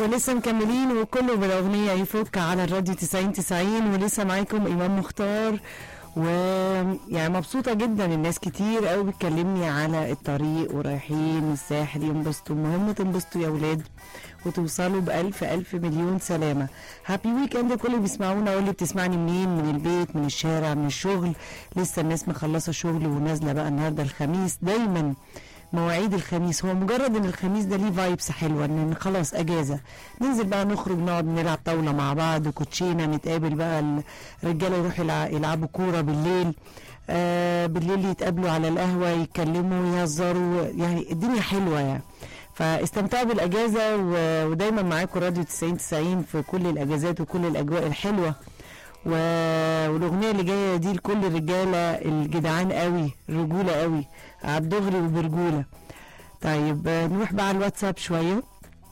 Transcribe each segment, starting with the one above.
ولسه مكملين وكله بالاغنيه يفك على الراديو 90 90 ولسه معاكم امام مختار ويعني مبسوطة جدا الناس كتير قوي بتكلمني على الطريق ورايحين الساحل ينبسطوا المهم تنبسطوا يا ولاد وتوصلوا بألف ألف مليون سلامة هابي ويك اند كل اللي بيسمعونا واللي بتسمعني منين من البيت من الشارع من الشغل لسه الناس مخلصة شغل ونازلة بقى النهاردة الخميس دايما مواعيد الخميس هو مجرد ان الخميس ده ليه فايبس حلوه ان خلاص اجازه ننزل بقى نخرج نقعد نلعب طاوله مع بعض كوتشينه نتقابل بقى الرجاله يروحوا يلع- يلعبوا كوره بالليل آه بالليل يتقابلوا على القهوه يتكلموا يهزروا يعني الدنيا حلوه يعني فاستمتعوا بالاجازه و- ودايما معاكم راديو 90 90 في كل الاجازات وكل الاجواء الحلوه و- والاغنيه اللي جايه دي لكل الرجاله الجدعان قوي رجوله قوي على الدغري وبرجوله طيب آه، نروح بقى على الواتساب شويه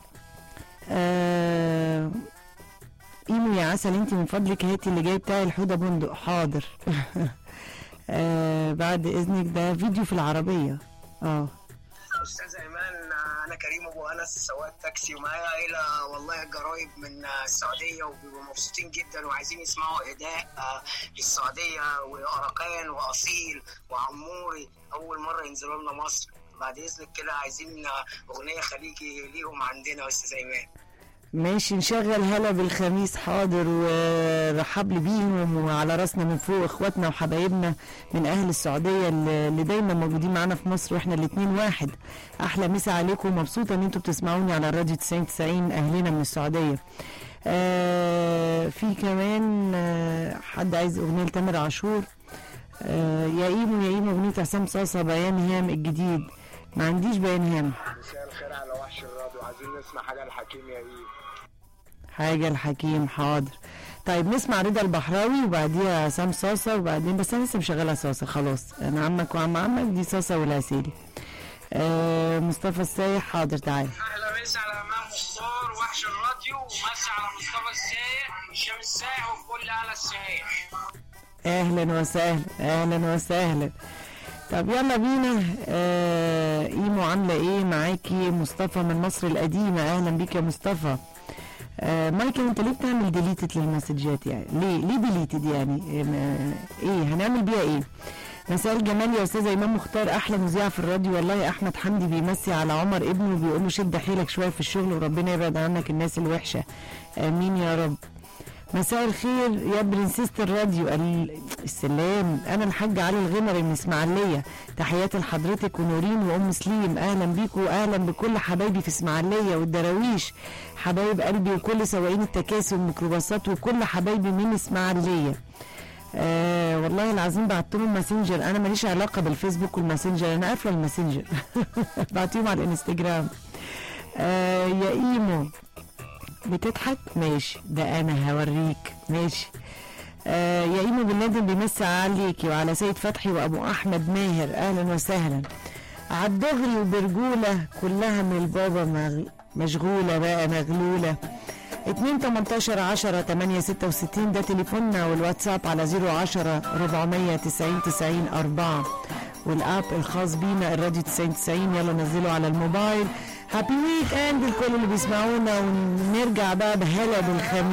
آه ايمو يا عسل انت من فضلك هاتي اللي جاي بتاعي الحوده بندق حاضر آه بعد اذنك ده فيديو في العربيه اه استاذ ايمان انا كريم ابو انس سواق تاكسي ومعايا عيله والله جرايب من السعوديه وبيبقوا مبسوطين جدا وعايزين يسمعوا اداء آه، للسعوديه وارقان واصيل وعموري اول مره ينزلوا لنا مصر بعد اذنك كده عايزين آه، اغنيه خليجي ليهم عندنا يا استاذ ايمان ماشي نشغل هلا بالخميس حاضر ورحب لي بيهم وعلى راسنا من فوق اخواتنا وحبايبنا من اهل السعوديه اللي اللي دايما موجودين معانا في مصر واحنا الاتنين واحد احلى مسا عليكم مبسوطه ان انتوا بتسمعوني على الراديو 90 90 اهلنا من السعوديه آه في كمان آه حد عايز اغنيه لتامر عاشور آه يا ايمو يا ايمو اغنيه عصام صاصه بيان هام الجديد ما عنديش بيان هام مساء الخير على وحش الراديو عايزين نسمع حاجه الحكيم يا ايه حاجة الحكيم حاضر طيب نسمع رضا البحراوي وبعديها عصام صاصة وبعدين بس أنا لسه مشغلة صاصة خلاص أنا عمك وعم عمك دي صاصة والعسيلي آه مصطفى السايح حاضر تعالى اهلا مسا على امام مختار وحش الراديو ومسا على مصطفى السايح والشام السايح وكل اهل السايح أهلا وسهلا أهلا وسهلا طب يلا بينا آه إيمو عاملة إيه معاكي مصطفى من مصر القديمة أهلا بيك يا مصطفى آه مايكل انت ليه بتعمل ديليتد للمسجات يعني ليه ليه ديليتد يعني آه ايه هنعمل بيها ايه مساء الجمال يا استاذ امام مختار احلى مذيع في الراديو والله احمد حمدي بيمسي على عمر ابنه وبيقول له شد حيلك شويه في الشغل وربنا يبعد عنك الناس الوحشه امين يا رب مساء الخير يا برنسيسة الراديو ال- السلام انا الحاج علي الغمري من اسماعيليه تحياتي لحضرتك ونورين وام سليم اهلا بيكم واهلا بكل حبايبي في اسماعيليه والدراويش حبايب قلبي وكل سواقين التكاسي والميكروباصات وكل حبايبي من اسماعيليه آه والله العظيم بعت لهم ماسنجر انا ماليش علاقه بالفيسبوك والماسنجر انا قافله الماسنجر بعتيهم على الانستجرام آه يا ايمو بتضحك ماشي ده انا هوريك ماشي آه يا ايمو بن لادن بيمسي عليكي وعلى سيد فتحي وابو احمد ماهر اهلا وسهلا عالدغري وبرجوله كلها من البابا مغ... مشغوله بقى مغلوله 2 18 10 8 66 ده تليفوننا والواتساب على 010 490 90 4 والاب الخاص بينا الراديو 90 90 يلا نزله على الموبايل هابي ويك اند لكل اللي بيسمعونا ونرجع بقى بهلا بالخميس